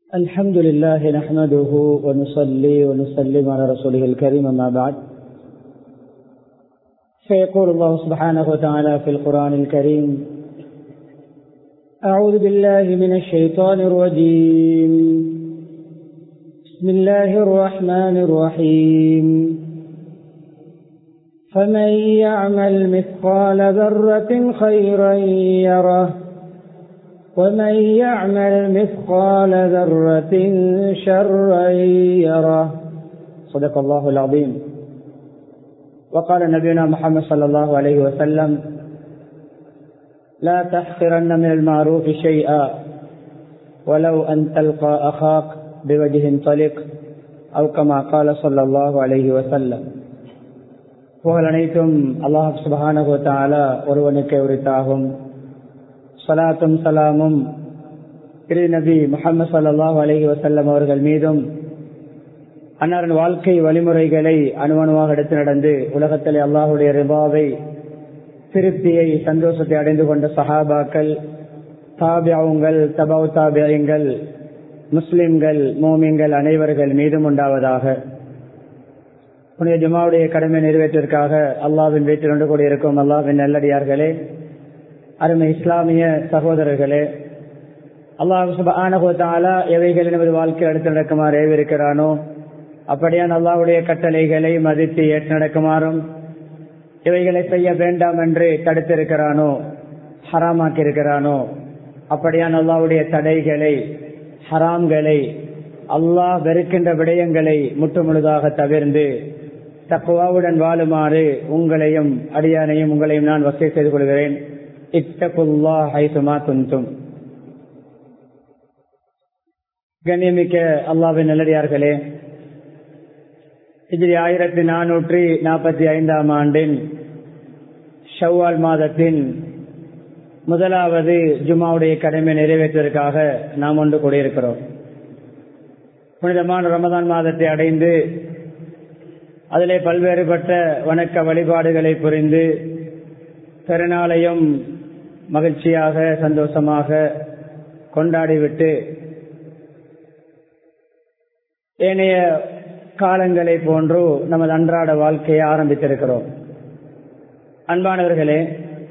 الحمد لله نحمده ونصلي ونسلم على رسوله الكريم أما بعد فيقول الله سبحانه وتعالى في القرآن الكريم أعوذ بالله من الشيطان الرجيم بسم الله الرحمن الرحيم فمن يعمل مثقال ذرة خيرا يره ومن يعمل مثقال ذرة شرا يره صدق الله العظيم وقال نبينا محمد صلى الله عليه وسلم لا تحقرن من المعروف شيئا ولو أن تلقى أخاك بوجه طلق أو كما قال صلى الله عليه وسلم புகழ் அனைத்தும் அல்லாஹ் சுபஹானஹு தாலா ஒருவனுக்கு உரித்தாகும் சலாத்தும் சலாமும் திரு நபி முகமது சல்லாஹூ அலஹி வசல்லம் அவர்கள் மீதும் அன்னாரின் வாழ்க்கை வழிமுறைகளை அணுவணுவாக எடுத்து நடந்து உலகத்திலே அல்லாஹுடைய ரிபாவை திருப்தியை சந்தோஷத்தை அடைந்து கொண்ட சஹாபாக்கள் தாபியாவுங்கள் தபாவு தாபியங்கள் முஸ்லிம்கள் மோமியங்கள் அனைவர்கள் மீதும் உண்டாவதாக புனித ஜுமாவுடைய கடமை நிறைவேற்றிற்காக அல்லாவின் வீட்டில் ஒன்று கூடியிருக்கும் அல்லாவின் நல்லடியார்களே அருமை இஸ்லாமிய சகோதரர்களே அல்லாஹ் சுபானகோத்தாலா எவைகள் நமது வாழ்க்கையில் எடுத்து நடக்குமாறு ஏவிருக்கிறானோ அப்படியான் அல்லாவுடைய கட்டளைகளை மதித்து ஏற்று நடக்குமாறும் இவைகளை செய்ய வேண்டாம் என்று தடுத்திருக்கிறானோ ஹராமாக்கி இருக்கிறானோ அப்படியான் அல்லாவுடைய தடைகளை ஹராம்களை அல்லாஹ் வெறுக்கின்ற விடயங்களை முற்றுமுழுதாக தவிர்ந்து தக்குவாவுடன் வாழுமாறு உங்களையும் அடியானையும் உங்களையும் நான் வசதி செய்து கொள்கிறேன் இத்தகுல்லா ஹைசுமா துந்தும் கண்ணியமிக்க அல்லாவின் நல்லடியார்களே இதில் ஆயிரத்தி நானூற்றி நாற்பத்தி ஐந்தாம் ஆண்டின் ஷவ்வால் மாதத்தின் முதலாவது ஜுமாவுடைய கடமை நிறைவேற்றுவதற்காக நாம் ஒன்று கூடியிருக்கிறோம் புனிதமான ரமதான் மாதத்தை அடைந்து அதிலே பல்வேறுபட்ட வணக்க வழிபாடுகளை புரிந்து பெருநாளையும் மகிழ்ச்சியாக சந்தோஷமாக கொண்டாடிவிட்டு ஏனைய காலங்களை போன்று நமது அன்றாட வாழ்க்கையை ஆரம்பித்திருக்கிறோம் அன்பானவர்களே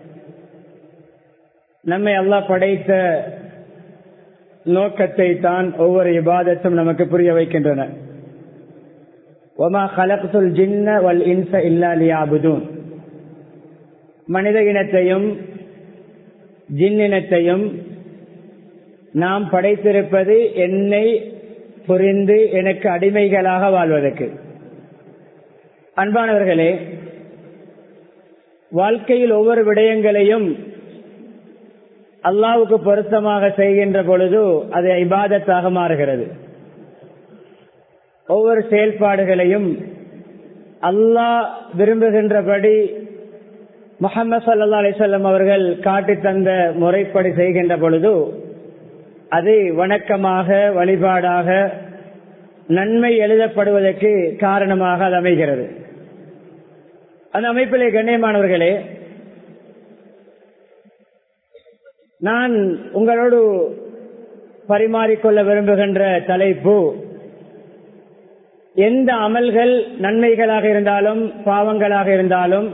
நம்மை அல்லாஹ் படைத்த நோக்கத்தை தான் ஒவ்வொரு விவாதத்தும் நமக்கு புரிய வைக்கின்றன ஒமா கலக்துல் ஜின்ன வல் இன்ச இல்லா லியாபுதூன் மனித இனத்தையும் ஜின் இனத்தையும் நாம் படைத்திருப்பது என்னை புரிந்து எனக்கு அடிமைகளாக வாழ்வதற்கு அன்பானவர்களே வாழ்க்கையில் ஒவ்வொரு விடயங்களையும் அல்லாவுக்கு பொருத்தமாக செய்கின்ற பொழுது அது இபாதத்தாக மாறுகிறது ஒவ்வொரு செயல்பாடுகளையும் அல்லாஹ் விரும்புகின்றபடி முகமது சல்லா அலிசல்லம் அவர்கள் காட்டி தந்த முறைப்படி செய்கின்ற பொழுது அது வணக்கமாக வழிபாடாக நன்மை எழுதப்படுவதற்கு காரணமாக அது அமைகிறது அந்த அமைப்பிலே கண்ணியமானவர்களே நான் உங்களோடு பரிமாறிக்கொள்ள விரும்புகின்ற தலைப்பு எந்த அமல்கள் நன்மைகளாக இருந்தாலும் பாவங்களாக இருந்தாலும்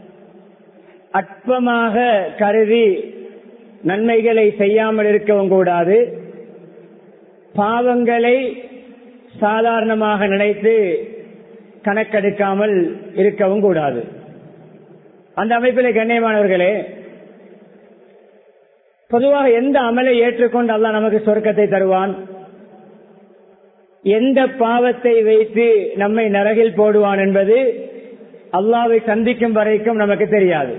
அற்பமாக கருதி நன்மைகளை செய்யாமல் இருக்கவும் கூடாது பாவங்களை சாதாரணமாக நினைத்து கணக்கெடுக்காமல் இருக்கவும் கூடாது அந்த அமைப்பில் கண்ணியமானவர்களே பொதுவாக எந்த அமலை ஏற்றுக்கொண்டு அல்ல நமக்கு சொர்க்கத்தை தருவான் எந்த பாவத்தை வைத்து நம்மை நரகில் போடுவான் என்பது அல்லாவை சந்திக்கும் வரைக்கும் நமக்கு தெரியாது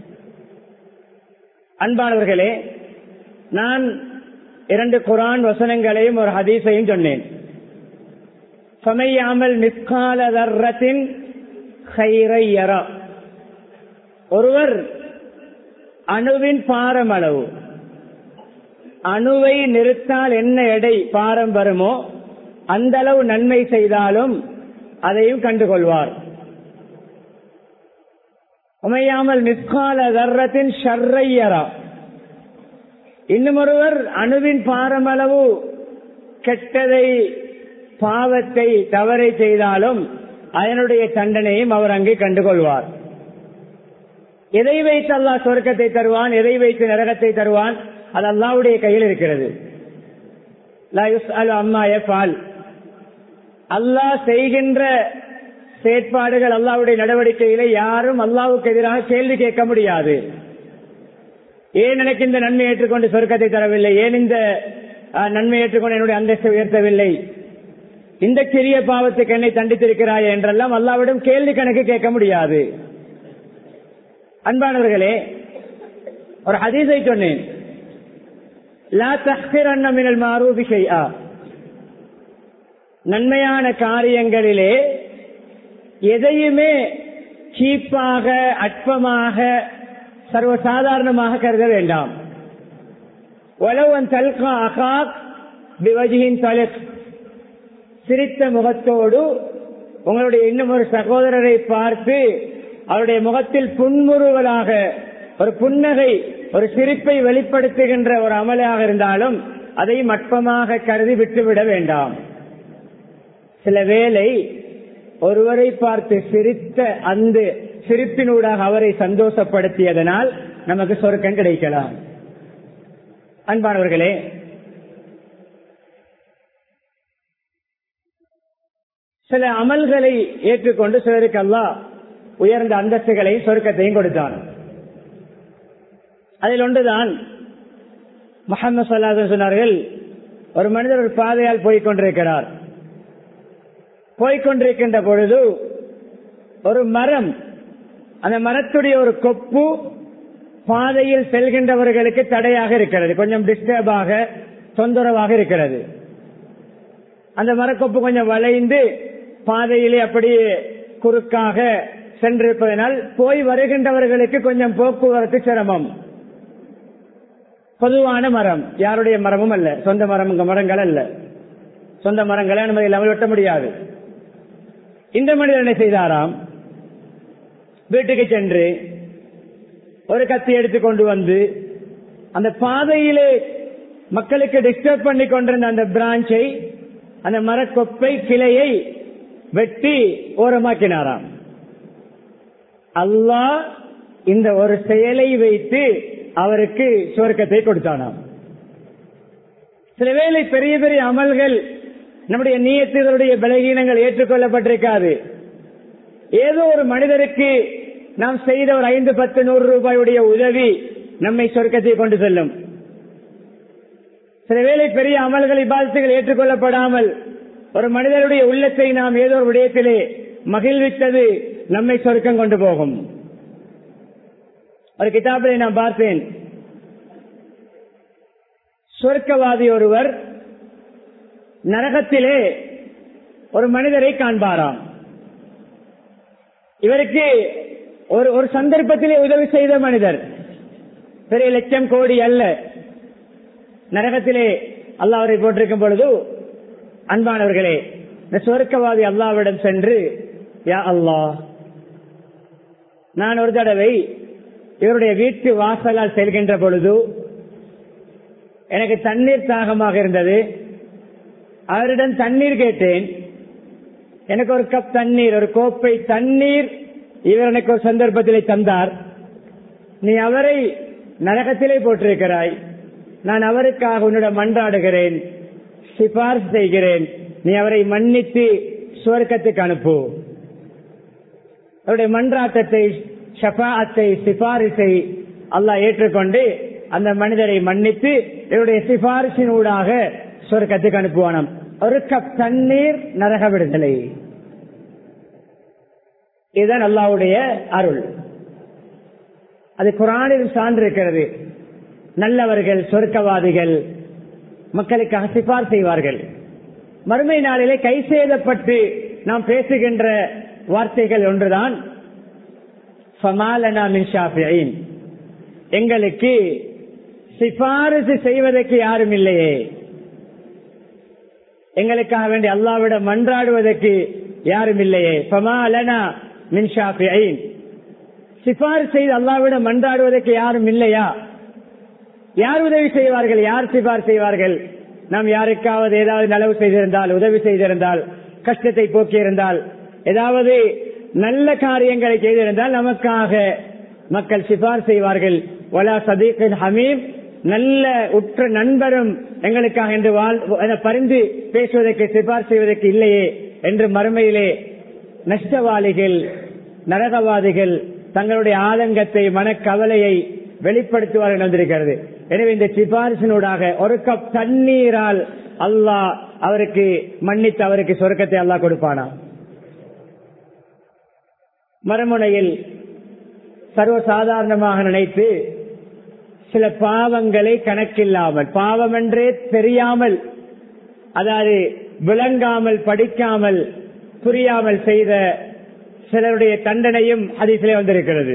அன்பானவர்களே நான் இரண்டு குரான் வசனங்களையும் ஒரு ஹதீஸையும் சொன்னேன் சமையாமல் நிற்கால தர்றத்தின் ஹைரையரா ஒருவர் அணுவின் பாரம் அளவு அணுவை நிறுத்தால் என்ன எடை பாரம் வருமோ அந்த அளவு நன்மை செய்தாலும் அதையும் கண்டுகொள்வார் உமையாமல் நிற்கால தர்றத்தின் ஷர்ரையரா இன்னும் ஒருவர் அணுவின் பாரமளவு கெட்டதை பாவத்தை தவறை செய்தாலும் அதனுடைய தண்டனையும் அவர் அங்கே கண்டுகொள்வார் எதை வைத்து அல்லாஹ் சொர்க்கத்தை தருவான் எதை வைத்து நரகத்தை தருவான் அது அல்லாவுடைய கையில் இருக்கிறது அம்மா எஃபால் அல்லாஹ் செய்கின்ற செயற்பாடுகள் அல்லாவுடைய நடவடிக்கையில யாரும் அல்லாவுக்கு எதிராக கேள்வி கேட்க முடியாது ஏன் எனக்கு இந்த நன்மை ஏற்றுக்கொண்டு சொர்க்கத்தை தரவில்லை ஏன் இந்த நன்மை ஏற்றுக்கொண்டு என்னுடைய அந்தஸ்தை உயர்த்தவில்லை இந்த சிறிய பாவத்துக்கு என்னை தண்டித்திருக்கிறாய் என்றெல்லாம் அல்லாவிடம் கேள்வி கணக்கு கேட்க முடியாது அன்பானவர்களே ஒரு ஹதீஸை சொன்னேன் நன்மையான காரியங்களிலே எதையுமே சீப்பாக அற்பமாக சர்வசாதாரணமாக கருத வேண்டாம் ஒலவன் தல்கா அகாக் விவஜியின் தலக் சிரித்த முகத்தோடு உங்களுடைய இன்னும் ஒரு சகோதரரை பார்த்து அவருடைய முகத்தில் புன்முறுவலாக ஒரு புன்னகை ஒரு சிரிப்பை வெளிப்படுத்துகின்ற ஒரு அமலாக இருந்தாலும் அதை மட்பமாக கருதி விட்டுவிட வேண்டாம் சில வேளை ஒருவரை பார்த்து சிரித்த அந்த சிரிப்பினூடாக அவரை சந்தோஷப்படுத்தியதனால் நமக்கு சொர்க்கம் கிடைக்கலாம் அன்பானவர்களே சில அமல்களை ஏற்றுக்கொண்டு சிலருக்கு அல்லா உயர்ந்த அந்தஸ்துகளையும் சொர்க்கத்தையும் கொடுத்தான் அதில் ஒன்றுதான் முகமது சொல்லாத சொன்னார்கள் ஒரு மனிதர் ஒரு பாதையால் போய்கொண்டிருக்கிறார் போய்கொண்டிருக்கின்ற பொழுது ஒரு மரம் அந்த மரத்துடைய ஒரு கொப்பு பாதையில் செல்கின்றவர்களுக்கு தடையாக இருக்கிறது கொஞ்சம் டிஸ்டர்பாக தொந்தரவாக இருக்கிறது அந்த மரக்கொப்பு கொஞ்சம் வளைந்து பாதையிலே அப்படியே குறுக்காக சென்றிருப்பதனால் போய் வருகின்றவர்களுக்கு கொஞ்சம் போக்குவரத்து சிரமம் பொதுவான மரம் யாருடைய மரமும் அல்ல சொந்த மரம் மரங்கள் அல்ல சொந்த மரங்களை அனுமதி இல்லாமல் வெட்ட முடியாது இந்த மனிதர் என்ன செய்தாராம் வீட்டுக்கு சென்று ஒரு கத்தி எடுத்து கொண்டு வந்து அந்த பாதையிலே மக்களுக்கு டிஸ்டர்ப் பண்ணி கொண்டிருந்த அந்த பிரான்ச்சை அந்த மரக்கொப்பை கிளையை வெட்டி ஓரமாக்கினாராம் அல்லாஹ் இந்த ஒரு செயலை வைத்து அவருக்கு சுவர்க்கத்தை கொடுத்தானாம் சில வேளை பெரிய பெரிய அமல்கள் நம்முடைய நீயத்துகளுடைய பலகீனங்கள் ஏற்றுக்கொள்ளப்பட்டிருக்காது ஏதோ ஒரு மனிதருக்கு நாம் செய்த ஒரு ஐந்து பத்து நூறு ரூபாயுடைய உதவி நம்மை சொர்க்கத்தை கொண்டு செல்லும் சில வேளை பெரிய அமல்கள் இபாதத்துகள் ஏற்றுக்கொள்ளப்படாமல் ஒரு மனிதனுடைய உள்ளத்தை நாம் ஏதோ ஒரு விடயத்திலே மகிழ்வித்தது நம்மை சொர்க்கம் கொண்டு போகும் ஒரு கிதாபிலை நான் பார்த்தேன் சொர்க்கவாதி ஒருவர் நரகத்திலே ஒரு மனிதரை காண்பாராம் இவருக்கு ஒரு ஒரு சந்தர்ப்பத்திலே உதவி செய்த மனிதர் பெரிய லட்சம் கோடி அல்ல நரகத்திலே அல்லாஹ் அவரை போட்டிருக்கும் பொழுது அன்பானவர்களே இந்த சொர்க்கவாதி அல்லாவிடம் சென்று யா அல்லாஹ் நான் ஒரு தடவை இவருடைய வீட்டு வாசலால் செல்கின்ற பொழுது எனக்கு தண்ணீர் தாகமாக இருந்தது அவரிடம் தண்ணீர் கேட்டேன் எனக்கு ஒரு கப் தண்ணீர் ஒரு கோப்பை தண்ணீர் இவர் எனக்கு ஒரு சந்தர்ப்பத்திலே தந்தார் நீ அவரை நரகத்திலே போட்டிருக்கிறாய் நான் அவருக்காக உன்னிடம் மன்றாடுகிறேன் சிபாரிசு செய்கிறேன் நீ அவரை மன்னித்து சுவர்க்கத்துக்கு அனுப்பு அவருடைய மன்றாட்டத்தை ஷபாத்தை சிபாரிசை அல்லாஹ் ஏற்றுக்கொண்டு அந்த மனிதரை மன்னித்து இவருடைய சிபாரிசின் ஊடாக சொர்க்கத்துக்கு அனுப்புவானாம் ஒரு கப் தண்ணீர் நரக விடுதலை இதுதான் அல்லாவுடைய அருள் அது குரானில் சான்று இருக்கிறது நல்லவர்கள் சொர்க்கவாதிகள் மக்களுக்காக சிபார் செய்வார்கள் மறுமை நாளிலே கை சேதப்பட்டு நாம் பேசுகின்ற வார்த்தைகள் ஒன்றுதான் எங்களுக்கு சிபாரிசு செய்வதற்கு யாரும் இல்லையே எங்களுக்காக வேண்டி அல்லாவிடம் மன்றாடுவதற்கு யாரும் இல்லையே பமாலனா மின்ஷாஃபியின் சிபாரிசு செய்து அல்லாவிடம் மன்றாடுவதற்கு யாரும் இல்லையா யார் உதவி செய்வார்கள் யார் சிபார் செய்வார்கள் நாம் யாருக்காவது ஏதாவது நலவு செய்திருந்தால் உதவி செய்திருந்தால் கஷ்டத்தை போக்கியிருந்தால் ஏதாவது நல்ல காரியங்களை செய்திருந்தால் நமக்காக மக்கள் சிபார் செய்வார்கள் வலா சதீக்கின் ஹமீம் நல்ல உற்ற நண்பரும் எங்களுக்காக என்று வாழ் என பரிந்து பேசுவதற்கு சிபார் செய்வதற்கு இல்லையே என்று மறுமையிலே நஷ்டவாளிகள் நரகவாதிகள் தங்களுடைய ஆதங்கத்தை மனக்கவலையை வெளிப்படுத்துவார்கள் வந்திருக்கிறது எனவே இந்த சிபாரிசினூடாக ஒரு கப் தண்ணீரால் அல்லாஹ் அவருக்கு மன்னித்து அவருக்கு சொர்க்கத்தை அல்லாஹ் கொடுப்பானா மறுமுனையில் சர்வசாதாரணமாக நினைத்து சில பாவங்களை கணக்கில்லாமல் பாவம் என்றே தெரியாமல் அதாவது விளங்காமல் படிக்காமல் புரியாமல் செய்த சிலருடைய தண்டனையும் அதிசிலே வந்திருக்கிறது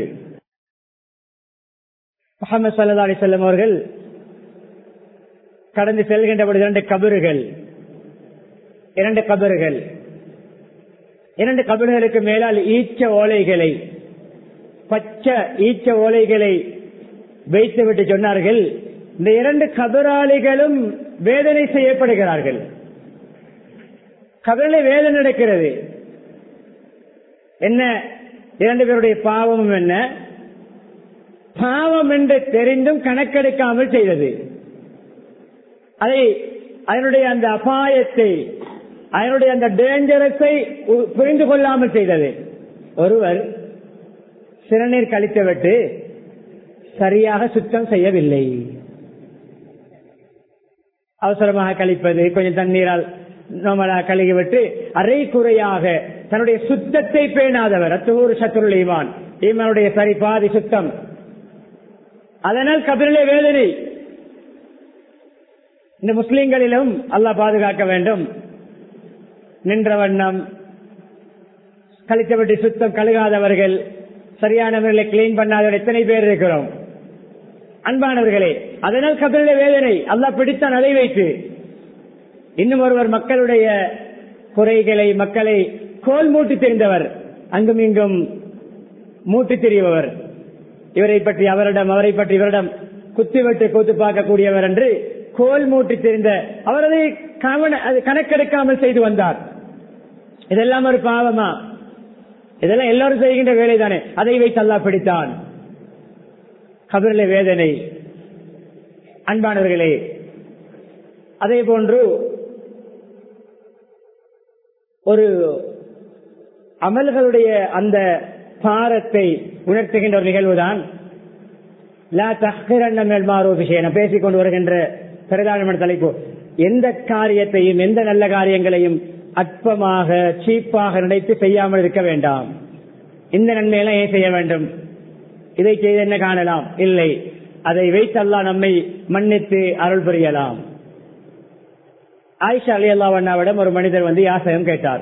முகமது சல்லா அலி செல்லம் அவர்கள் கடந்து செல்கின்ற பொழுது இரண்டு கபறுகள் இரண்டு கபறுகள் இரண்டு கபறுகளுக்கு மேலால் ஈச்ச ஓலைகளை பச்சை ஈச்ச ஓலைகளை வைத்துவிட்டு சொன்னார்கள் இந்த இரண்டு கபராளிகளும் வேதனை செய்யப்படுகிறார்கள் கபரிலே வேதனை நடக்கிறது என்ன இரண்டு பேருடைய பாவமும் என்ன பாவம் என்று தெரிந்தும் கணக்கெடுக்காமல் செய்தது அதை அதனுடைய அந்த அபாயத்தை அதனுடைய அந்த டேஞ்சரஸை புரிந்து கொள்ளாமல் செய்தது ஒருவர் சிறுநீர் கழித்துவிட்டு சரியாக சுத்தம் செய்யவில்லை அவசரமாக கழிப்பது கொஞ்சம் தண்ணீரால் நோமலாக கழுகிவிட்டு அரை குறையாக தன்னுடைய சுத்தத்தை பேணாதவர் அத்தூர் சத்துருள் ஈமான் ஈமானுடைய சரி பாதி சுத்தம் அதனால் கபிலே வேதனை இந்த முஸ்லிம்களிலும் அல்லாஹ் பாதுகாக்க வேண்டும் நின்ற வண்ணம் கழித்தபடி சுத்தம் கழுகாதவர்கள் சரியான முறையில் கிளீன் பண்ணாதவர் எத்தனை பேர் இருக்கிறோம் அன்பானவர்களே அதனால் கபில வேதனை அல்லாஹ் பிடித்தான் அதை வைத்து இன்னும் ஒருவர் மக்களுடைய குறைகளை மக்களை கோல் மூட்டி தெரிந்தவர் அங்கும் இங்கும் மூட்டி தெரிபவர் இவரை பற்றி அவரிடம் அவரை பற்றி இவரிடம் குத்திவிட்டு கூத்து பார்க்கக்கூடியவர் என்று கோல் மூட்டி தெரிந்த அவர் அதை கவன அது கணக்கெடுக்காமல் செய்து வந்தார் இதெல்லாம் ஒரு பாவமா இதெல்லாம் எல்லாரும் செய்கின்ற வேலை தானே அதை வைத்து அல்லா பிடித்தான் கபிரில வேதனை அன்பானவர்களே அதே போன்று ஒரு அமல்களுடைய அந்த பாரத்தை உணர்த்துகின்ற ஒரு நிகழ்வுதான் பேசிக் கொண்டு வருகின்ற பிரதான தலைப்பு எந்த காரியத்தையும் எந்த நல்ல காரியங்களையும் அற்பமாக சீப்பாக நினைத்து செய்யாமல் இருக்க வேண்டாம் இந்த நன்மையெல்லாம் ஏன் செய்ய வேண்டும் இதை செய்து என்ன காணலாம் இல்லை அதை வைத்து அல்லா நம்மை மன்னித்து அருள் புரியலாம் ஆயிஷா அலி அல்லாவண்ணாவிடம் ஒரு மனிதர் வந்து யாசகம் கேட்டார்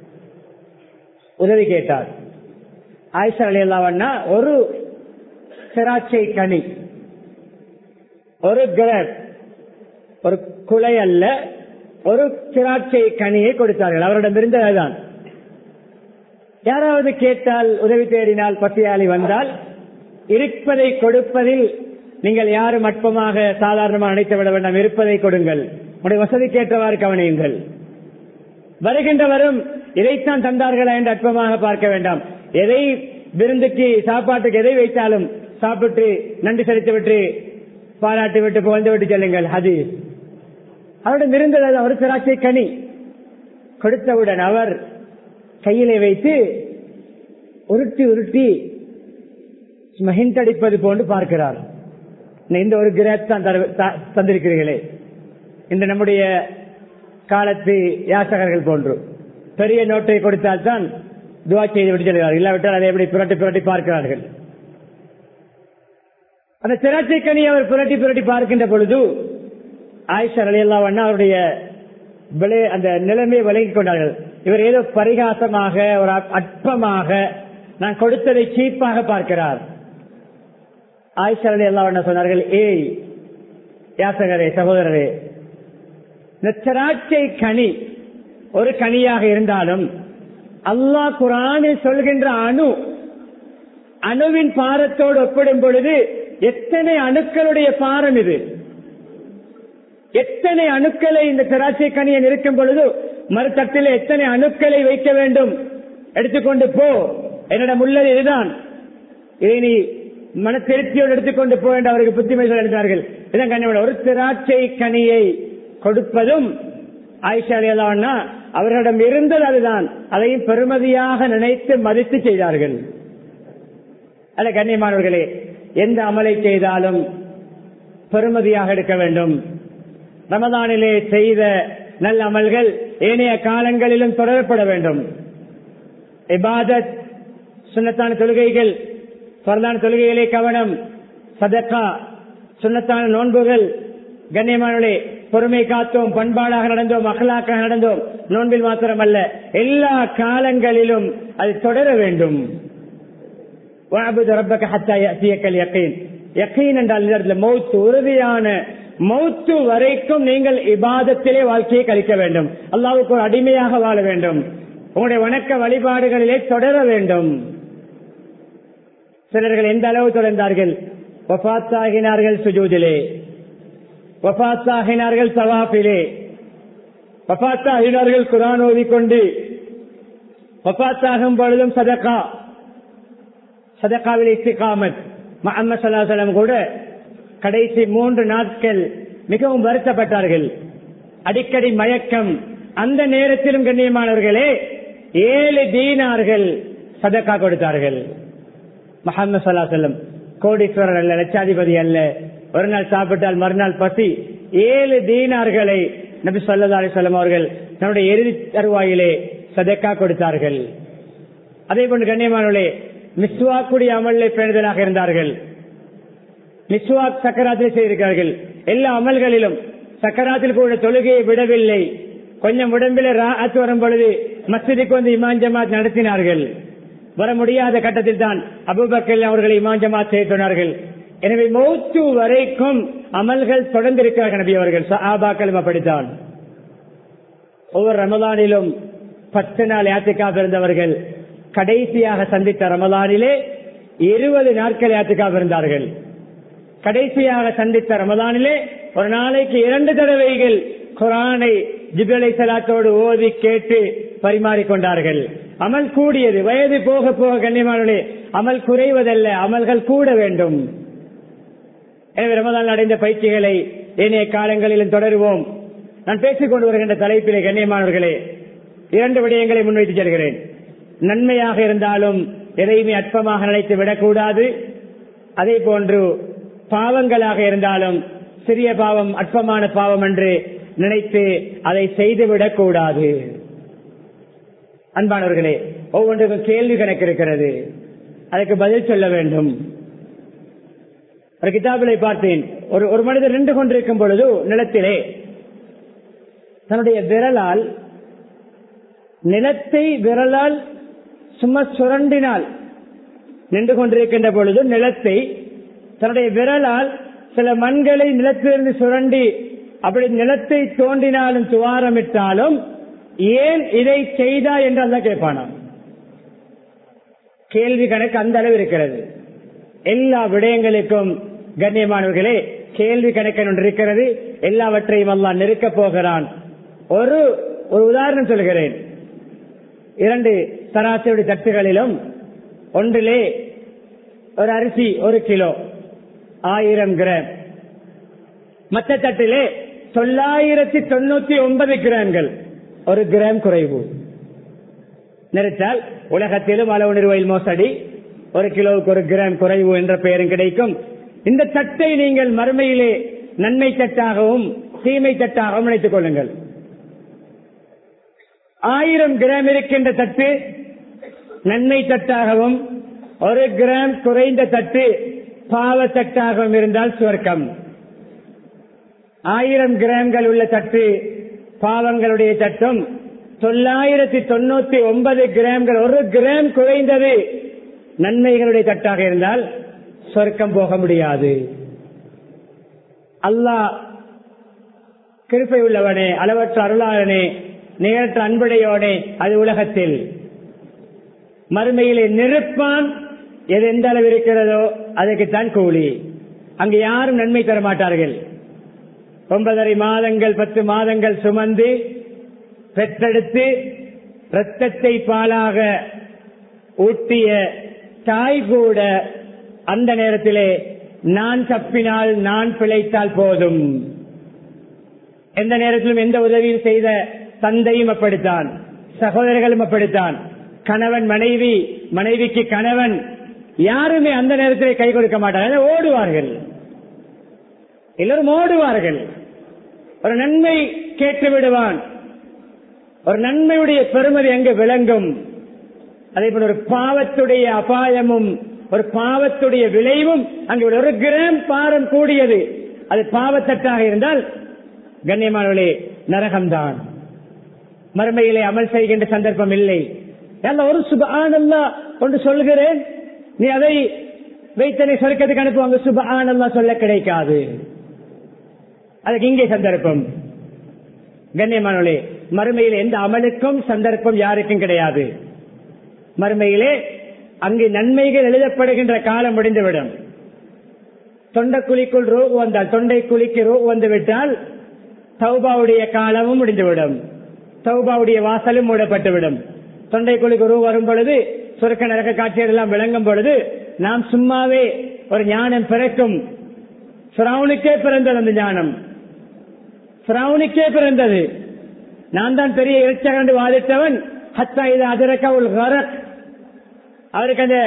உதவி கேட்டார் ஆயிஷா அலி அல்லாவண்ணா ஒரு திராட்சை கனி ஒரு கிரப் ஒரு குலை அல்ல ஒரு திராட்சை கனியை கொடுத்தார்கள் அவரிடம் இருந்ததுதான் யாராவது கேட்டால் உதவி தேடினால் பசியாளி வந்தால் இருப்பதை கொடுப்பதில் நீங்கள் யாரும் அற்பமாக சாதாரணமாக நினைத்து விட வேண்டாம் இருப்பதை கொடுங்கள் உடைய வசதிக்கேற்றவாறு கவனியுங்கள் வருகின்றவரும் இதைத்தான் தந்தார்களா என்று அற்பமாக பார்க்க வேண்டாம் எதை விருந்துக்கு சாப்பாட்டுக்கு எதை வைத்தாலும் சாப்பிட்டு நன்றி செலுத்தி விட்டு பாராட்டி விட்டு புகழ்ந்து விட்டு செல்லுங்கள் அது அவரிடம் இருந்தது ஒரு திராட்சை கனி கொடுத்தவுடன் அவர் கையிலே வைத்து உருட்டி உருட்டி மகிந்தடிப்பது போன்று பார்க்கிறார் இந்த ஒரு கிரேட் தான் தந்திருக்கிறீர்களே இந்த நம்முடைய காலத்து யாசகர்கள் போன்று பெரிய நோட்டை கொடுத்தால் தான் துவா செய்து விட்டு செல்கிறார்கள் இல்லாவிட்டால் அதை எப்படி புரட்டி புரட்டி பார்க்கிறார்கள் அந்த திராட்சை கனி அவர் புரட்டி புரட்டி பார்க்கின்ற பொழுது ஆயிஷா அலியல்லாவண்ணா அவருடைய விலை அந்த நிலைமையை விலகிக் கொண்டார்கள் இவர் ஏதோ பரிகாசமாக ஒரு அற்பமாக நான் கொடுத்ததை சீப்பாக பார்க்கிறார் ஆயிஷா அலி அல்லாவண்ணா சொன்னார்கள் ஏய் யாசகரே சகோதரரே இந்த திராட்சை கனி ஒரு கனியாக இருந்தாலும் அல்லாஹ் குரானில் சொல்கின்ற அணு அணுவின் பாரத்தோடு ஒப்பிடும் பொழுது எத்தனை அணுக்களுடைய பாரம் இது எத்தனை அணுக்களை இந்த திராட்சை கனியன் இருக்கும் பொழுது மறுத்தட்டில் எத்தனை அணுக்களை வைக்க வேண்டும் எடுத்துக்கொண்டு போ என்னிடம் உள்ளது இதுதான் இதை நீ மன திருப்தியோடு எடுத்துக்கொண்டு போ என்று அவருக்கு புத்திமைகள் எழுந்தார்கள் இதான் கண்ணியோட ஒரு திராட்சை கனியை கொடுப்பதும் ஆயிஷா அலியலான்னா அவர்களிடம் இருந்தது அதுதான் அதையும் பெருமதியாக நினைத்து மதித்து செய்தார்கள் அல்ல கண்ணியமானவர்களே எந்த அமலை செய்தாலும் பெருமதியாக எடுக்க வேண்டும் ரமதானிலே செய்த நல்ல அமல்கள் ஏனைய காலங்களிலும் தொடரப்பட வேண்டும் இபாதத் சுண்ணத்தான தொழுகைகள் பரதான தொழுகைகளே கவனம் சதக்கா சுண்ணத்தான நோன்புகள் கண்ணியமானே பொறுமை காத்தோம் பண்பாடாக நடந்தோம் அகலாக்காக நடந்தோம் நோன்பில் மாத்திரமல்ல எல்லா காலங்களிலும் அது தொடர வேண்டும் என்றால் மௌத்து உறுதியான மௌத்து வரைக்கும் நீங்கள் இபாதத்திலே வாழ்க்கையை கழிக்க வேண்டும் அல்லாவுக்கு ஒரு அடிமையாக வாழ வேண்டும் உங்களுடைய வணக்க வழிபாடுகளிலே தொடர வேண்டும் சிலர்கள் எந்த அளவு தொடர்ந்தார்கள் வபாத்தாகினார்கள் சுஜூதிலே வபாத்தாகினார்கள் சவாப்பிலே வபாத்தாகினார்கள் குரான் ஓதிக்கொண்டு வபாத்தாகும் பொழுதும் சதக்கா சதக்காவில் இஸ்திகாமத் முகமது சல்லாஹலம் கூட கடைசி மூன்று நாட்கள் மிகவும் வருத்தப்பட்டார்கள் அடிக்கடி மயக்கம் அந்த நேரத்திலும் கண்ணியமானவர்களே ஏழு தீனார்கள் சதக்கா கொடுத்தார்கள் முகமது சல்லா செல்லம் கோடீஸ்வரர் அல்ல லட்சாதிபதி அல்ல ஒரு நாள் சாப்பிட்டால் மறுநாள் பசி ஏழு தீனார்களை நபி சொல்லா அலிசல்லம் அவர்கள் தன்னுடைய இறுதி தருவாயிலே சதக்கா கொடுத்தார்கள் அதே போன்று கண்ணியமானவர்களே மிஸ்வாக்குடைய அமல்லை பேணுதலாக இருந்தார்கள் மிஸ்வாக் சக்கராத்தில் செய்திருக்கிறார்கள் எல்லா அமல்களிலும் சக்கராத்தில் கூட தொழுகையை விடவில்லை கொஞ்சம் உடம்பில ராத்து வரும் பொழுது மஸ்ஜிதுக்கு வந்து இமான் ஜமாத் நடத்தினார்கள் வர முடியாத கட்டத்தில் தான் அபுபக்கல் அவர்களை இமான் ஜமாத் செய்ய சொன்னார்கள் எனவே மௌத்து வரைக்கும் அமல்கள் தொடர்ந்து இருக்கிறார்கள் நபி அவர்கள் ஆபாக்களும் அப்படித்தான் ஒவ்வொரு ரமதானிலும் பத்து நாள் யாத்திக்காக இருந்தவர்கள் கடைசியாக சந்தித்த ரமதானிலே இருபது நாட்கள் யாத்திக்காக இருந்தார்கள் கடைசியாக சந்தித்த ரமதானிலே ஒரு நாளைக்கு இரண்டு தடவைகள் குரானை ஜிபலை சலாத்தோடு ஓதி கேட்டு பரிமாறிக்கொண்டார்கள் அமல் கூடியது வயது போக போக கண்ணியமானே அமல் குறைவதல்ல அமல்கள் கூட வேண்டும் எனவே ரமதான் அடைந்த பயிற்சிகளை ஏனைய காலங்களிலும் தொடருவோம் நான் பேசிக் கொண்டு வருகின்ற தலைப்பிலே கண்ணியமானவர்களே இரண்டு விடயங்களை முன்வைத்து செல்கிறேன் நன்மையாக இருந்தாலும் எதையுமே அற்பமாக நினைத்து விடக்கூடாது அதே போன்று பாவங்களாக இருந்தாலும் சிறிய பாவம் அற்பமான பாவம் என்று நினைத்து அதை செய்துவிடக் கூடாது அன்பானவர்களே ஒவ்வொன்றுக்கும் கேள்வி கணக்கு இருக்கிறது அதுக்கு பதில் சொல்ல வேண்டும் ஒரு கிதாபிலை பார்த்தேன் ஒரு ஒரு மனிதர் நின்று கொண்டிருக்கும் பொழுது நிலத்திலே தன்னுடைய விரலால் நிலத்தை விரலால் சும்மா சுரண்டினால் நின்று கொண்டிருக்கின்ற பொழுது நிலத்தை தன்னுடைய விரலால் சில மண்களை நிலத்திலிருந்து சுரண்டி அப்படி நிலத்தை தோண்டினாலும் துவாரமிட்டாலும் ஏன் இதை செய்தா என்று அல்ல கேட்பானாம் கேள்வி கணக்கு அந்த அளவு இருக்கிறது எல்லா விடயங்களுக்கும் கண்ணியமானவர்களே கேள்வி கணக்கு ஒன்று இருக்கிறது எல்லாவற்றையும் அல்லா நெருக்கப் போகிறான் ஒரு ஒரு உதாரணம் சொல்கிறேன் இரண்டு சராசரி தட்டுகளிலும் ஒன்றிலே ஒரு அரிசி ஒரு கிலோ ஆயிரம் கிராம் மற்ற தட்டிலே தொள்ளாயிரத்தி தொண்ணூத்தி ஒன்பது கிராம்கள் ஒரு கிராம் குறைவு நிறுத்தால் உலகத்திலும் அளவு நிறுவையில் மோசடி ஒரு கிலோவுக்கு ஒரு கிராம் குறைவு என்ற பெயரும் கிடைக்கும் இந்த தட்டை நீங்கள் மறுமையிலே நன்மை தட்டாகவும் தீமை தட்டாகவும் நினைத்துக் கொள்ளுங்கள் ஆயிரம் கிராம் இருக்கின்ற தட்டு நன்மை தட்டாகவும் ஒரு கிராம் குறைந்த தட்டு பாவ தட்டாகவும் இருந்தால் சுவர்க்கம் ஆயிரம் கிராம்கள் உள்ள தட்டு பாவங்களுடைய தட்டும் தொள்ளாயிரத்தி தொண்ணூத்தி ஒன்பது கிராம்கள் ஒரு கிராம் குறைந்தது நன்மைகளுடைய தட்டாக இருந்தால் சொர்க்கம் போக முடியாது அல்லாஹ் கிருப்பை உள்ளவனே அளவற்ற அருளாளனே நிகழ்த்த அன்புடையோனே அது உலகத்தில் மறுமையிலே நெருப்பான் எது எந்த அளவு இருக்கிறதோ அதுக்குத்தான் கூலி அங்கு யாரும் நன்மை தர மாட்டார்கள் ஒன்பதரை மாதங்கள் பத்து மாதங்கள் சுமந்து பெற்றெடுத்து இரத்தத்தை பாலாக ஊட்டிய தாய் கூட அந்த நேரத்திலே நான் தப்பினால் நான் பிழைத்தால் போதும் எந்த நேரத்திலும் எந்த உதவியும் செய்த தந்தையும் அப்படித்தான் சகோதரர்களும் அப்படித்தான் கணவன் மனைவி மனைவிக்கு கணவன் யாருமே அந்த நேரத்திலே கை கொடுக்க மாட்டார்கள் ஓடுவார்கள் எல்லோரும் ஓடுவார்கள் ஒரு நன்மை கேட்டு விடுவான் ஒரு நன்மையுடைய பெருமதி அங்கு விளங்கும் அதே போல ஒரு பாவத்துடைய அபாயமும் ஒரு பாவத்துடைய விளைவும் அங்கு ஒரு கிராம் பாரம் கூடியது அது பாவத்தட்டாக இருந்தால் கண்ணியமானவர்களே நரகம்தான் மறுமையிலே அமல் செய்கின்ற சந்தர்ப்பம் இல்லை ஒரு சுபானல்லா ஒன்று சொல்கிறேன் நீ அதை வைத்தனை சொர்க்கத்துக்கு அனுப்புவாங்க சுபானல்லா சொல்ல கிடைக்காது அதுக்கு இங்கே சந்தர்ப்பம் கண்ணியமானவர்களே மறுமையில் எந்த அமலுக்கும் சந்தர்ப்பம் யாருக்கும் கிடையாது மறுமையிலே அங்கு நன்மைகள் எழுதப்படுகின்ற காலம் முடிந்துவிடும் தொண்டைக்குழிக்குள் ரோகு வந்தால் தொண்டை குழிக்கு ரோகு வந்து விட்டால் தௌபாவுடைய காலமும் முடிந்துவிடும் தௌபாவுடைய வாசலும் மூடப்பட்டுவிடும் தொண்டை குழிக்கு ரூ வரும் பொழுது சுருக்க நரக காட்சிகள் எல்லாம் விளங்கும் பொழுது நாம் சும்மாவே ஒரு ஞானம் பிறக்கும் சுராவுனுக்கே பிறந்தது அந்த ஞானம் சுராவுனுக்கே பிறந்தது நான் தான் பெரிய இறைச்சகண்டு வாதிட்டவன் ஹத்தா இது அதிரக்க உள் கரக் அவருக்கு அந்த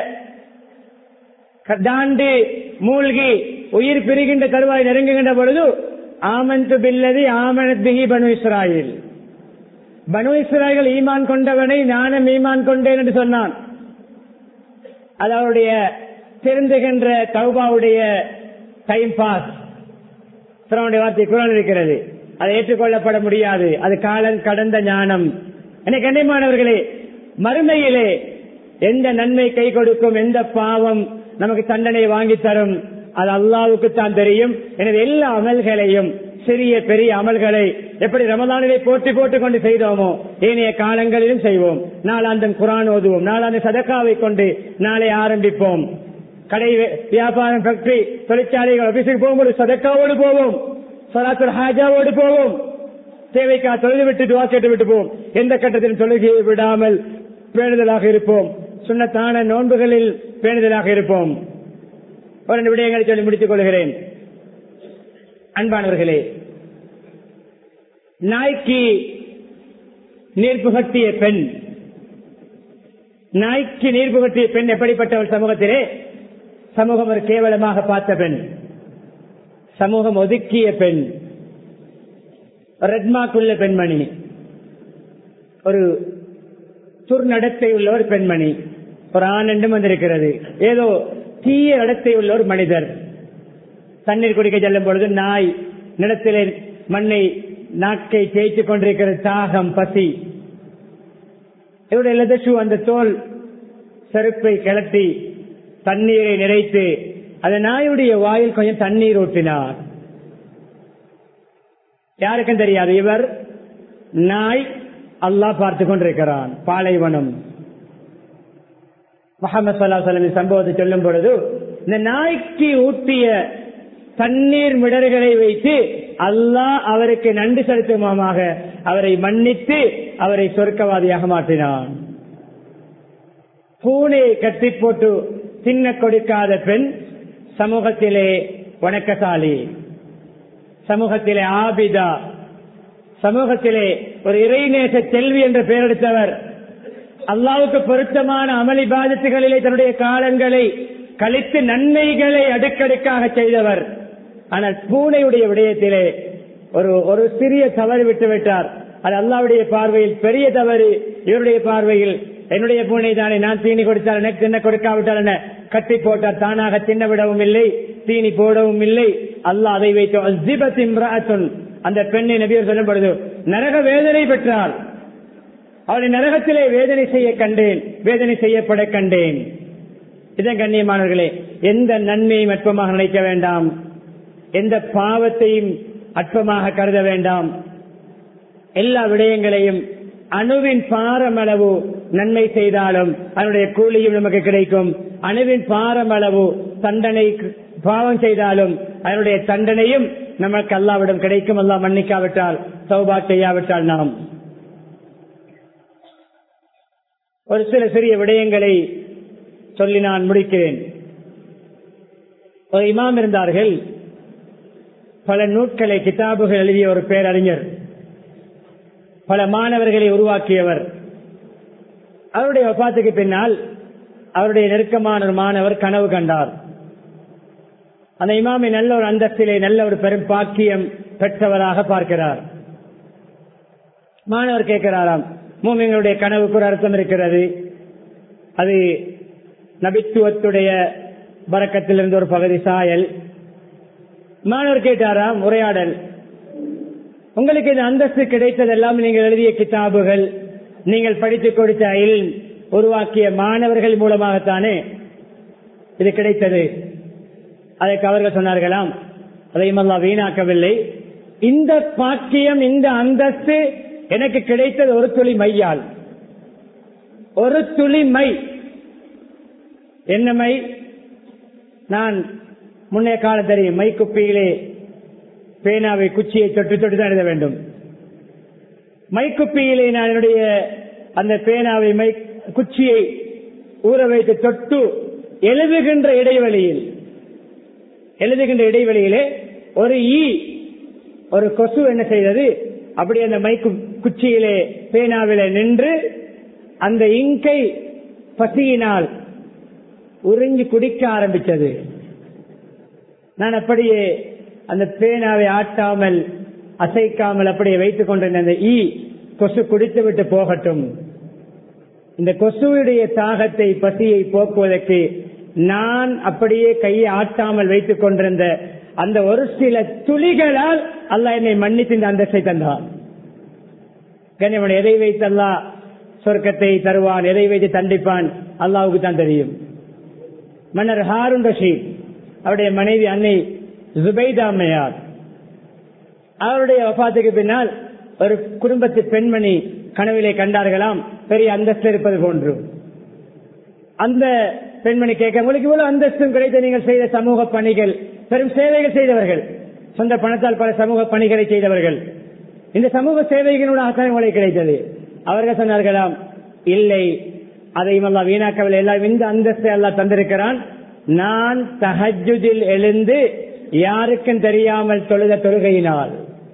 தாண்டி மூழ்கி உயிர் பிரிகின்ற தருவாய் நெருங்குகின்ற பொழுது ஆமந்து பில்லதி ஆமனத் பிகி பனு இஸ்ராயில் பனு இஸ்ராயல் ஈமான் கொண்டவனை நானும் ஈமான் கொண்டேன் என்று சொன்னான் அது அவருடைய திருந்துகின்ற தௌபாவுடைய டைம் பாஸ் வார்த்தை குரல் இருக்கிறது அதை ஏற்றுக்கொள்ளப்பட முடியாது அது காலம் கடந்த ஞானம் எனக்கு கண்ணியமானவர்களே மறுமையிலே எந்த நன்மை கை கொடுக்கும் எந்த பாவம் நமக்கு தண்டனை வாங்கி தரும் அது அல்லாவுக்கு தான் தெரியும் எனவே எல்லா அமல்களையும் சிறிய பெரிய அமல்களை எப்படி ரமதானிலே போட்டி போட்டுக் கொண்டு செய்தோமோ ஏனைய காலங்களிலும் செய்வோம் நாளாந்தம் குரான் ஓதுவோம் நாளாந்த சதக்காவை கொண்டு நாளை ஆரம்பிப்போம் கடை வியாபாரம் ஃபேக்டரி தொழிற்சாலைகள் ஆபீஸுக்கு போகும்போது சதக்காவோடு போவோம் சலாத்துல் ஹாஜாவோடு போவோம் தேவைக்கா தொழுது விட்டு துவா கேட்டு விட்டு போவோம் எந்த கட்டத்திலும் தொழுகையை விடாமல் பேணுதலாக இருப்போம் சுண்ணத்தான நோன்புகளில் பேணுதலாக இருப்போம் ஒரு ரெண்டு விடயங்களை சொல்லி முடித்துக் கொள்கிறேன் அன்பானவர்களே நாய்க்கு நீர் புகட்டிய பெண் நாய்க்கு நீர் புகட்டிய பெண் எப்படிப்பட்டவள் சமூகத்திலே சமூகம் ஒரு கேவலமாக பார்த்த பெண் சமூகம் ஒதுக்கிய பெண் ரெட்மாக்குள்ள பெண்மணி ஒரு துர்நடத்தை உள்ள ஒரு பெண்மணி ஒரு ஆனண்டும் வந்திருக்கிறது ஏதோ தீய நடத்தை உள்ள ஒரு மனிதர் தண்ணீர் குடிக்க செல்லும் பொழுது நாய் நிலத்திலே மண்ணை நாக்கை தேய்த்துக் கொண்டிருக்கிறது தாகம் பசி இவருடைய லெதர் ஷூ அந்த தோல் செருப்பை கிளட்டி தண்ணீரை நிறைத்து அந்த நாயுடைய வாயில் கொஞ்சம் தண்ணீர் ஊற்றினார் யாருக்கும் தெரியாது இவர் நாய் அல்லாஹ் பார்த்து கொண்டிருக்கிறான் பாலைவனம் முகமது சல்லாஹ் சம்பவத்தை சொல்லும் பொழுது இந்த நாய்க்கு ஊட்டிய தண்ணீர் மிடர்களை வைத்து அல்லாஹ் அவருக்கு நன்றி செலுத்துமாக அவரை மன்னித்து அவரை சொர்க்கவாதியாக மாற்றினான் பூனையை கட்டி போட்டு தின்ன கொடுக்காத பெண் சமூகத்திலே வணக்கசாலி சமூகத்திலே ஆபிதா சமூகத்திலே ஒரு இறைநேச செல்வி என்ற பெயர் எடுத்தவர் அல்லாவுக்கு பொருத்தமான அமளி பாதித்துகளிலே தன்னுடைய காலங்களை கழித்து நன்மைகளை அடுக்கடுக்காக செய்தவர் ஆனால் பூனையுடைய விடயத்திலே ஒரு ஒரு சிறிய தவறு விட்டு விட்டார் அது அல்லாவுடைய பார்வையில் பெரிய தவறு இவருடைய பார்வையில் என்னுடைய பூனை தானே நான் தீனி கொடுத்தால் எனக்கு தின்ன கொடுக்காவிட்டால் என்ன கட்டி போட்டால் தானாக தின்ன விடவும் இல்லை தீனி போடவும் இல்லை அல்லாஹ் அதை வைத்து அந்த பெண்ணை நபியர் சொல்லப்படுது நரக வேதனை பெற்றார் அவளை நரகத்திலே வேதனை செய்ய கண்டேன் வேதனை செய்யப்பட கண்டேன் இதன் கண்ணியமானவர்களே எந்த நன்மையும் அற்பமாக நினைக்க வேண்டாம் எந்த பாவத்தையும் அற்பமாக கருத வேண்டாம் எல்லா விடயங்களையும் அணுவின் பாரமளவு நன்மை செய்தாலும் அதனுடைய கூலியும் நமக்கு கிடைக்கும் அணுவின் பாரமளவு தண்டனை பாவம் செய்தாலும் அதனுடைய தண்டனையும் நமக்கு அல்லாவிடம் கிடைக்கும் அல்லா மன்னிக்காவிட்டால் சௌபா செய்யாவிட்டால் நாம் ஒரு சில சிறிய விடயங்களை சொல்லி நான் முடிக்கிறேன் ஒரு இமாம் இருந்தார்கள் பல நூட்களை கிதாபுகள் எழுதிய ஒரு பேரறிஞர் பல மாணவர்களை உருவாக்கியவர் அவருடைய வபாத்துக்கு பின்னால் அவருடைய நெருக்கமான ஒரு மாணவர் கனவு கண்டார் அந்த இமாமை நல்ல ஒரு அந்தஸ்திலே நல்ல ஒரு பெரும் பாக்கியம் பெற்றவராக பார்க்கிறார் மாணவர் கேட்கிறாராம் மூமிங்களுடைய கனவுக்கு ஒரு அர்த்தம் இருக்கிறது அது நபித்துவத்துடைய வரக்கத்திலிருந்து ஒரு பகுதி சாயல் மாணவர் கேட்டாராம் உரையாடல் உங்களுக்கு இந்த அந்தஸ்து கிடைத்ததெல்லாம் நீங்கள் எழுதிய கிதாபுகள் நீங்கள் படித்துக் கொடுத்த இல் உருவாக்கிய மாணவர்கள் மூலமாகத்தானே இது கிடைத்தது அதற்கு அவர்கள் சொன்னார்களாம் அதையும் அல்லா வீணாக்கவில்லை இந்த பாக்கியம் இந்த அந்தஸ்து எனக்கு கிடைத்தது ஒரு துளி மையால் ஒரு துளி மை என்ன மை நான் முன்னே காலம் தெரியும் மை குப்பியிலே பேனாவை குச்சியை தொட்டு தொட்டு தான் எழுத வேண்டும் மைக்குப்பியிலே நான் என்னுடைய அந்த பேனாவை மை குச்சியை ஊற வைத்து தொட்டு எழுதுகின்ற இடைவெளியில் எழுதுகின்ற இடைவெளியிலே ஒரு ஈ ஒரு கொசு என்ன செய்தது அப்படி அந்த மைக்கு குச்சியிலே பேனாவிலே நின்று அந்த இங்கை பசியினால் உறிஞ்சி குடிக்க ஆரம்பித்தது நான் அப்படியே அந்த பேனாவை ஆட்டாமல் அசைக்காமல் அப்படியே வைத்துக் கொண்டிருந்த அந்த ஈ கொசு குடித்து விட்டு போகட்டும் இந்த கொசுவுடைய தாகத்தை பசியை போக்குவதற்கு நான் அப்படியே கையை ஆட்டாமல் வைத்துக் கொண்டிருந்த அந்த ஒரு சில துளிகளால் அல்ல என்னை மன்னித்து இந்த அந்தஸ்தை தந்தான் கண்ணியமன் எதை வைத்து அல்லா சொர்க்கத்தை தருவான் எதை வைத்து தண்டிப்பான் அல்லாவுக்கு தான் தெரியும் மன்னர் ஹாருன் ரஷீத் அவருடைய மனைவி அன்னை ஜுபைதா அம்மையார் அவருடைய வபாத்துக்கு பின்னால் ஒரு குடும்பத்து பெண்மணி கனவிலே கண்டார்களாம் பெரிய அந்தஸ்து இருப்பது போன்று அந்த பெண்மணி கேட்க உங்களுக்கு இவ்வளவு அந்தஸ்தும் கிடைத்த நீங்கள் செய்த சமூக பணிகள் பெரும் சேவைகள் செய்தவர்கள் சொந்த பணத்தால் பல சமூக பணிகளை செய்தவர்கள் இந்த சமூக சேவைகளோட உங்களுக்கு கிடைத்தது அவர்கள் சொன்னார்களாம் இல்லை அதையும் எல்லாம் வீணாக்கவில்லை எல்லாம் இந்த அந்தஸ்தை எல்லாம் தந்திருக்கிறான் நான் தஹஜுதில் எழுந்து யாருக்கும் தெரியாமல் தொழுத தொழுகையினால்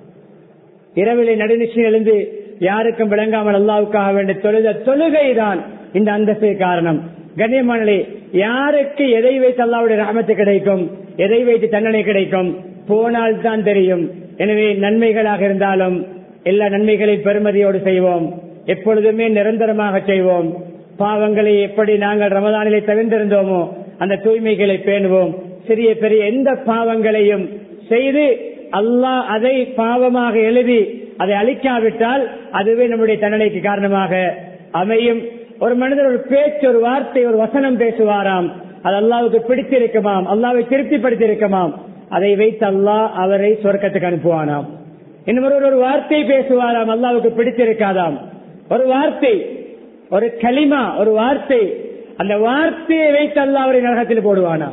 இரவிலே நடுநிச்சு எழுந்து யாருக்கும் விளங்காமல் அல்லாவுக்காக வேண்டிய தொழுத தொழுகைதான் இந்த அந்தஸ்து காரணம் கண்ணியமானே யாருக்கு எதை வைத்து அல்லாவுடைய ராமத்து கிடைக்கும் எதை வைத்து தண்டனை கிடைக்கும் போனால் தான் தெரியும் எனவே நன்மைகளாக இருந்தாலும் எல்லா நன்மைகளை பெருமதியோடு செய்வோம் எப்பொழுதுமே நிரந்தரமாக செய்வோம் பாவங்களை எப்படி நாங்கள் ரமதானிலே தவிர்ந்திருந்தோமோ அந்த தூய்மைகளை பேணுவோம் சிறிய பெரிய எந்த பாவங்களையும் செய்து அல்லாஹ் அதை பாவமாக எழுதி அதை அழிக்காவிட்டால் அதுவே நம்முடைய தண்டனைக்கு காரணமாக அமையும் ஒரு மனிதர் ஒரு பேச்சு ஒரு வார்த்தை ஒரு வசனம் பேசுவாராம் அது அல்லாவுக்கு பிடித்திருக்குமாம் அல்லாவை திருப்திப்படுத்தியிருக்குமாம் அதை வைத்து அல்லாஹ் அவரை சொர்க்கத்துக்கு அனுப்புவானாம் இன்னும் ஒரு வார்த்தை பேசுவாராம் அல்லாவுக்கு பிடித்திருக்காதாம் ஒரு வார்த்தை ஒரு களிமா ஒரு வார்த்தை அந்த வார்த்தையை வைத்து அல்லா அவரை நரகத்தில் போடுவானாம்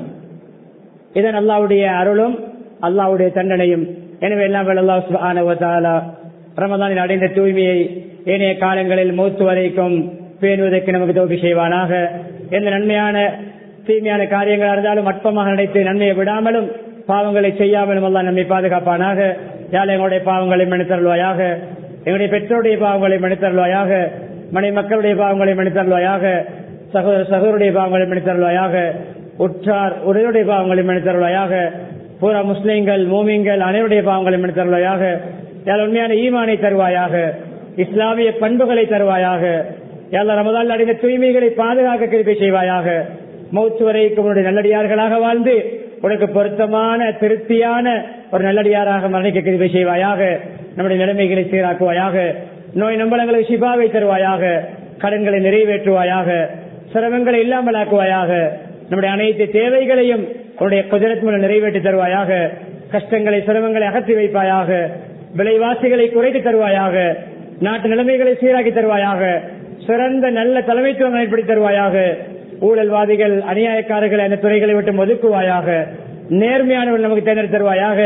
இதன் அல்லாவுடைய அருளும் அல்லாவுடைய தண்டனையும் எனவே எல்லாம் அல்லாஹ் ரமதானில் அடைந்த தூய்மையை ஏனைய காலங்களில் மூத்து வரைக்கும் பேணுவதற்கு நமக்கு தோல்வி செய்வானாக எந்த நன்மையான தீமையான காரியங்கள் இருந்தாலும் அற்பமாக நினைத்து நன்மையை விடாமலும் பாவங்களை செய்யாமலும் எல்லாம் நம்மை பாதுகாப்பானாக யாழ் எங்களுடைய பாவங்களை மன்னித்தருள்வாயாக எங்களுடைய பெற்றோருடைய பாவங்களை மன்னித்தருள்வாயாக மனை மக்களுடைய பாவங்களை மன்னித்தருள்வாயாக சகோதர சகோதருடைய பாவங்களை மன்னித்தருள்வாயாக உற்றார் உடையுடைய பாவங்களை மன்னித்தருள்வாயாக பூரா முஸ்லிம்கள் மூமிங்கள் அனைவருடைய பாவங்களை மன்னித்தருள்வாயாக யாழ் உண்மையான ஈமானை தருவாயாக இஸ்லாமிய பண்புகளை தருவாயாக யாழ் ரமதால் அடைந்த தூய்மைகளை பாதுகாக்க கிருப்பை செய்வாயாக மௌத்து வரைக்கும் உன்னுடைய நல்லடியார்களாக வாழ்ந்து உனக்கு பொருத்தமான திருப்தியான ஒரு நல்லடியாராக மரணிக்க கிருப்பை செய்வாயாக நம்முடைய நிலைமைகளை சீராக்குவாயாக நோய் நம்பலங்களை சிபாவை தருவாயாக கடன்களை நிறைவேற்றுவாயாக சிரமங்களை இல்லாமலாக்குவாயாக நம்முடைய அனைத்து தேவைகளையும் உன்னுடைய குதிரத் மூலம் நிறைவேற்றி தருவாயாக கஷ்டங்களை சிரமங்களை அகற்றி வைப்பாயாக விலைவாசிகளை குறைத்து தருவாயாக நாட்டு நிலைமைகளை சீராக்கி தருவாயாக சிறந்த நல்ல தலைமைத்துவம் ஏற்படுத்தி தருவாயாக ஊழல்வாதிகள் அநியாயக்காரர்கள் என்ற துறைகளை விட்டு ஒதுக்குவாயாக நேர்மையானவர்கள் நமக்கு தேர்ந்தெடுத்து தருவாயாக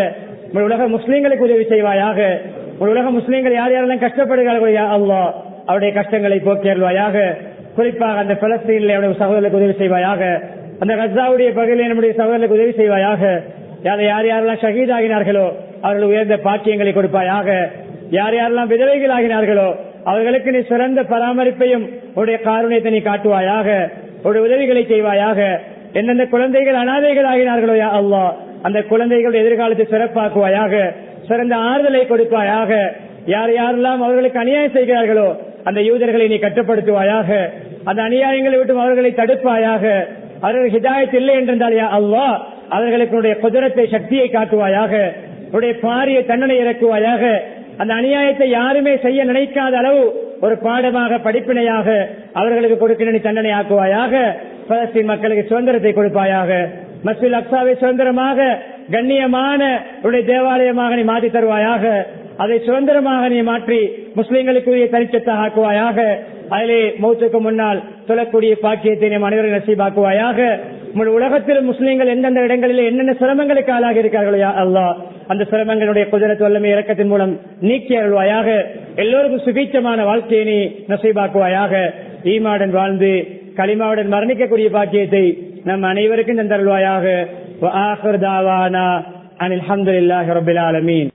உங்கள் உலக முஸ்லீம்களுக்கு உதவி செய்வாயாக உங்கள் உலக முஸ்லீம்கள் யார் யாரெல்லாம் கஷ்டப்படுகிறார்களோ யா அல்லாஹ் அவருடைய கஷ்டங்களை போக்கியல்வாயாக குறிப்பாக அந்த பலஸ்தீனில் அவருடைய சகோதரர்களுக்கு உதவி செய்வாயாக அந்த கசாவுடைய பகுதியில் நம்முடைய சகோதரர்களுக்கு உதவி செய்வாயாக யார் யார் யாரெல்லாம் ஷஹீதாகினார்களோ அவர்கள் உயர்ந்த பாக்கியங்களை கொடுப்பாயாக யார் யாரெல்லாம் விதவைகள் ஆகினார்களோ அவர்களுக்கு நீ சிறந்த பராமரிப்பையும் உடைய காருண்யத்தை நீ காட்டுவாயாக உடைய உதவிகளை செய்வாயாக எந்தெந்த குழந்தைகள் அனாதைகள் ஆகினார்களோ யா அல்லாஹ் அந்த குழந்தைகளுடைய எதிர்காலத்தை சிறப்பாக்குவாயாக சிறந்த ஆறுதலை கொடுப்பாயாக யார் யாரெல்லாம் அவர்களுக்கு அநியாயம் செய்கிறார்களோ அந்த யூதர்களை நீ கட்டுப்படுத்துவாயாக அந்த அநியாயங்களை விட்டு அவர்களை தடுப்பாயாக அவர்கள் ஹிதாயத் இல்லை என்றிருந்தால் யா அல்லாஹ் அவர்களுக்கு உன்னுடைய குதிரத்தை சக்தியை காட்டுவாயாக உன்னுடைய பாரிய தண்டனை இறக்குவாயாக அந்த அநியாயத்தை யாருமே செய்ய நினைக்காத அளவு ஒரு பாடமாக படிப்பினையாக அவர்களுக்கு கொடுக்க நீ தண்டனை ஆக்குவாயாக பலஸ்தீன் மக்களுக்கு சுதந்திரத்தை கொடுப்பாயாக மஸ்ஜித் அக்சாவை சுதந்திரமாக கண்ணியமான உடைய தேவாலயமாக நீ மாற்றி தருவாயாக அதை சுதந்திரமாக நீ மாற்றி முஸ்லிம்களுக்குரிய தனிச்சத்தாக ஆக்குவாயாக அதிலே மௌத்துக்கு முன்னால் சொல்லக்கூடிய பாக்கியத்தை நம் அனைவரும் நசீபாக்குவாயாக உங்கள் உலகத்தில் முஸ்லீம்கள் எந்தெந்த இடங்களில் என்னென்ன சிரமங்களுக்கு ஆளாகி இருக்கிறார்களோ யா அல்லாஹ் அந்த சிரமங்களுடைய குதிரத்து வல்லமை இறக்கத்தின் மூலம் நீக்கி அருள்வாயாக எல்லோருக்கும் சுபீச்சமான வாழ்க்கையை நீ நசீபாக்குவாயாக ஈமாடன் வாழ்ந்து களிமாவுடன் மரணிக்கக்கூடிய பாக்கியத்தை நம் அனைவருக்கும் தந்தருள்வாயாக அனில் அஹமதுல்லாஹி ரபில் ஆலமீன்